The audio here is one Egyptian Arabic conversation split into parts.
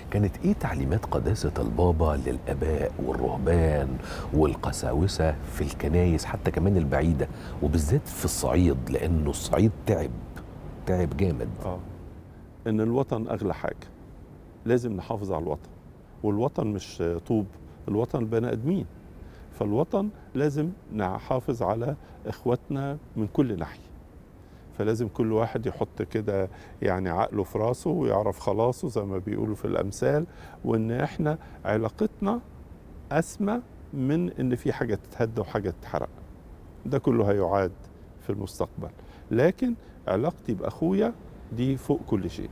كانت ايه تعليمات قداسة البابا للآباء والرهبان والقساوسة في الكنايس حتى كمان البعيدة وبالذات في الصعيد لأنه الصعيد تعب تعب جامد اه ان الوطن اغلى حاجه لازم نحافظ على الوطن والوطن مش طوب الوطن البني ادمين فالوطن لازم نحافظ على اخواتنا من كل ناحيه فلازم كل واحد يحط كده يعني عقله في راسه ويعرف خلاصه زي ما بيقولوا في الامثال وان احنا علاقتنا اسمى من ان في حاجه تتهدى وحاجه تتحرق ده كله هيعاد في المستقبل لكن علاقتي باخويا دي فوق كل شيء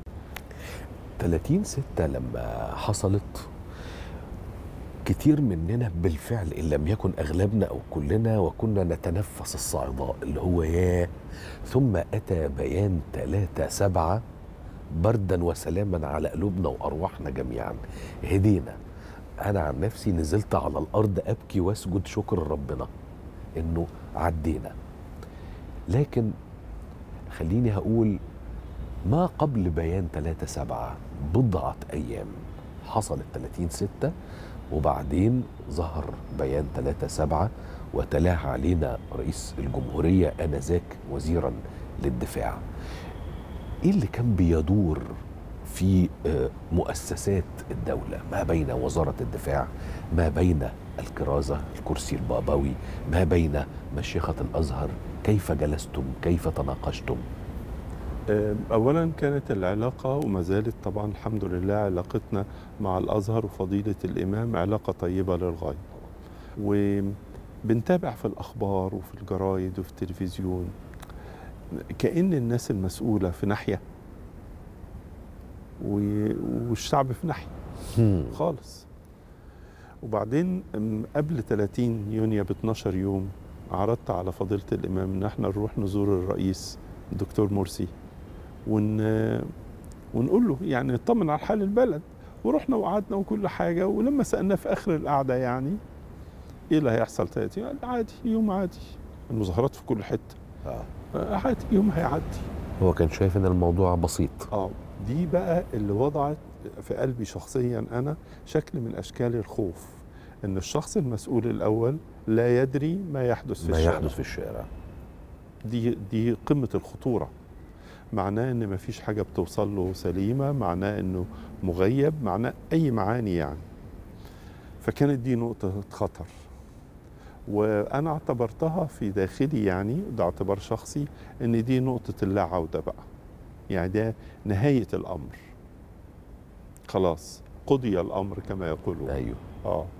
30 ستة لما حصلت كتير مننا بالفعل إن لم يكن أغلبنا أو كلنا وكنا نتنفس الصعداء اللي هو ياه ثم أتى بيان ثلاثة سبعة بردا وسلاما على قلوبنا وأرواحنا جميعا هدينا أنا عن نفسي نزلت على الأرض أبكي وأسجد شكر ربنا إنه عدينا لكن خليني هقول ما قبل بيان 3 سبعة بضعة أيام حصلت 30 ستة وبعدين ظهر بيان 3 سبعة وتلاه علينا رئيس الجمهورية آنذاك وزيرا للدفاع إيه اللي كان بيدور في آه، مؤسسات الدولة ما بين وزارة الدفاع ما بين الكرازة الكرسي البابوي ما بين مشيخة الأزهر كيف جلستم كيف تناقشتم اولا كانت العلاقه وما زالت طبعا الحمد لله علاقتنا مع الازهر وفضيله الامام علاقه طيبه للغايه وبنتابع في الاخبار وفي الجرايد وفي التلفزيون كأن الناس المسؤولة في ناحية و- والشعب في ناحية هم. خالص وبعدين أم، قبل 30 يونيو ب 12 يوم عرضت على فضيلة الإمام إن احنا نروح نزور الرئيس الدكتور مرسي ون ونقول له يعني نطمن على حال البلد ورحنا وقعدنا وكل حاجة ولما سألناه في آخر القعدة يعني إيه اللي هيحصل 30 قال عادي يوم عادي المظاهرات في كل حتة آه. آه، عادي يوم هيعدي هو كان شايف ان الموضوع بسيط اه دي بقى اللي وضعت في قلبي شخصيا انا شكل من اشكال الخوف ان الشخص المسؤول الاول لا يدري ما يحدث في ما الشارع يحدث في الشارع دي دي قمه الخطوره معناه ان ما فيش حاجه بتوصل له سليمه معناه انه مغيب معناه اي معاني يعني فكانت دي نقطه خطر وانا اعتبرتها في داخلي يعني ده اعتبار شخصي ان دي نقطه اللا عوده بقى يعني ده نهايه الامر خلاص قضي الامر كما يقولون ايوه اه